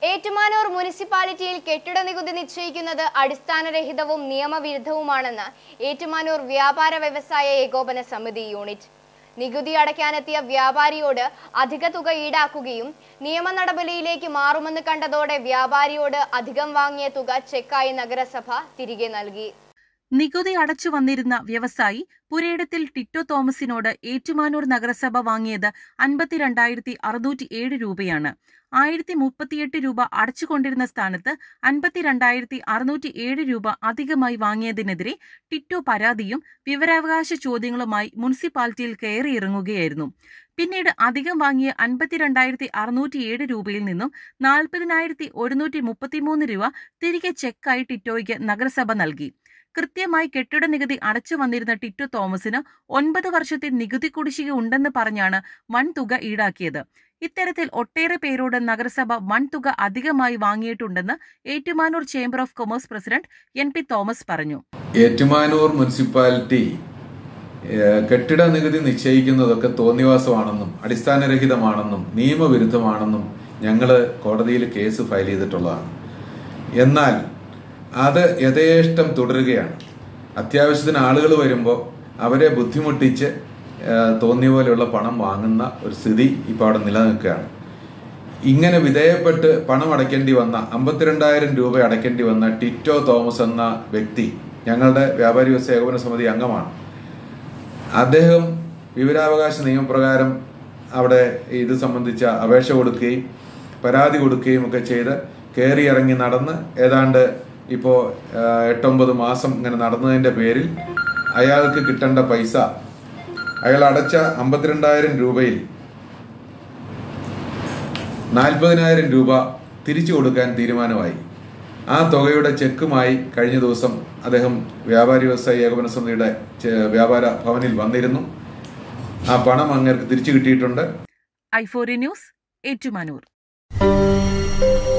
ഏറ്റുമാനൂർ മുനിസിപ്പാലിറ്റിയിൽ കെട്ടിട നികുതി നിശ്ചയിക്കുന്നത് അടിസ്ഥാനരഹിതവും നിയമവിരുദ്ധവുമാണെന്ന് ഏറ്റുമാനൂർ വ്യാപാര വ്യവസായ ഏകോപന സമിതി യൂണിറ്റ് നികുതി അടയ്ക്കാനെത്തിയ വ്യാപാരിയോട് അധിക തുക ഈടാക്കുകയും നിയമ നടപടിയിലേക്ക് മാറുമെന്ന് കണ്ടതോടെ വ്യാപാരിയോട് അധികം വാങ്ങിയ തുക ചെക്കായി നഗരസഭ തിരികെ നൽകി നികുതി അടച്ചു വന്നിരുന്ന വ്യവസായി പുരയിടത്തിൽ ടിറ്റോ തോമസിനോട് ഏറ്റുമാനൂർ നഗരസഭ വാങ്ങിയത് അൻപത്തിരണ്ടായിരത്തി അറുന്നൂറ്റി ഏഴ് രൂപയാണ് ആയിരത്തി മുപ്പത്തിയെട്ട് രൂപ അടച്ചുകൊണ്ടിരുന്ന സ്ഥാനത്ത് അൻപത്തിരണ്ടായിരത്തി അറുന്നൂറ്റി ഏഴ് രൂപ അധികമായി വാങ്ങിയതിനെതിരെ ടിറ്റോ പരാതിയും വിവരാവകാശ ചോദ്യങ്ങളുമായി മുനിസിപ്പാലിറ്റിയിൽ കയറിയിറങ്ങുകയായിരുന്നു പിന്നീട് അധികം വാങ്ങിയ അൻപത്തിരണ്ടായിരത്തി അറുന്നൂറ്റി ഏഴ് രൂപയിൽ നിന്നും നാൽപ്പതിനായിരത്തി ഒരുന്നൂറ്റി മുപ്പത്തിമൂന്ന് രൂപ തിരികെ ചെക്കായി ടിറ്റോയ്ക്ക് നഗരസഭ നൽകി കൃത്യമായി കെട്ടിട നികുതി അടച്ചു വന്നിരുന്ന ടിറ്റോ തോമസിന് ഒൻപത് വർഷത്തെ നികുതി കുടിശ്ശിക ഉണ്ടെന്ന് പറഞ്ഞാണ് വൻ തുക ഈടാക്കിയത് ഇത്തരത്തിൽ ഒട്ടേറെ പേരോട് നഗരസഭ വൻ തുക അധികമായി വാങ്ങിയിട്ടുണ്ടെന്ന് Ettumanoor chamber of commerce president N P Thomas പറഞ്ഞു ഏറ്റുമാനൂർ മുനിസിപ്പാലിറ്റി ഏഹ്, കെട്ടിട നികുതി നിശ്ചയിക്കുന്നതൊക്കെ തോന്നിവാസമാണെന്നും അടിസ്ഥാനരഹിതമാണെന്നും നിയമവിരുദ്ധമാണെന്നും ഞങ്ങൾ കോടതിയിൽ കേസ് ഫയൽ ചെയ്തിട്ടുള്ളതാണ് എന്നാൽ അത് യഥേഷ്ടം തുടരുകയാണ് അത്യാവശ്യത്തിന് ആളുകൾ വരുമ്പോൾ അവരെ ബുദ്ധിമുട്ടിച്ച് ഏഹ്, തോന്നിയ പോലെയുള്ള പണം വാങ്ങുന്ന ഒരു സ്ഥിതി ഇപ്പോൾ അവിടെ നിലനിൽക്കുകയാണ് ഇങ്ങനെ വിധേയപ്പെട്ട് പണം അടയ്ക്കേണ്ടി വന്ന അമ്പത്തിരണ്ടായിരം രൂപ അടയ്ക്കേണ്ടി വന്ന ടിറ്റോ തോമസ് എന്ന വ്യക്തി ഞങ്ങളുടെ വ്യാപാരി വ്യവസായ ഏകോപന സമിതി അംഗമാണ് അദ്ദേഹം വിവരാവകാശ നിയമപ്രകാരം അവിടെ ഇത് സംബന്ധിച്ച അപേക്ഷ കൊടുക്കുകയും പരാതി കൊടുക്കുകയും ഒക്കെ ചെയ്ത് കയറി ഇറങ്ങി നടന്ന് ഏതാണ്ട് ഇപ്പോൾ എട്ടൊമ്പത് മാസം ഇങ്ങനെ നടന്നതിൻ്റെ പേരിൽ അയാൾക്ക് കിട്ടേണ്ട പൈസ അയാൾ അടച്ച അമ്പത്തിരണ്ടായിരം രൂപയിൽ നാൽപ്പതിനായിരം രൂപ തിരിച്ചു കൊടുക്കാൻ തീരുമാനമായി ആ തുകയുടെ ചെക്കുമായി കഴിഞ്ഞ ദിവസം അദ്ദേഹം വ്യാപാരി വ്യവസായ ഏകോപന സമിതിയുടെ ചെ- വ്യാപാര ഭവനിൽ വന്നിരുന്നു ആ പണം അങ്ങേർക്ക് തിരിച്ചു കിട്ടിയിട്ടുണ്ട് ഐഫോറി ന്യൂസ് ഏറ്റുമാനൂർ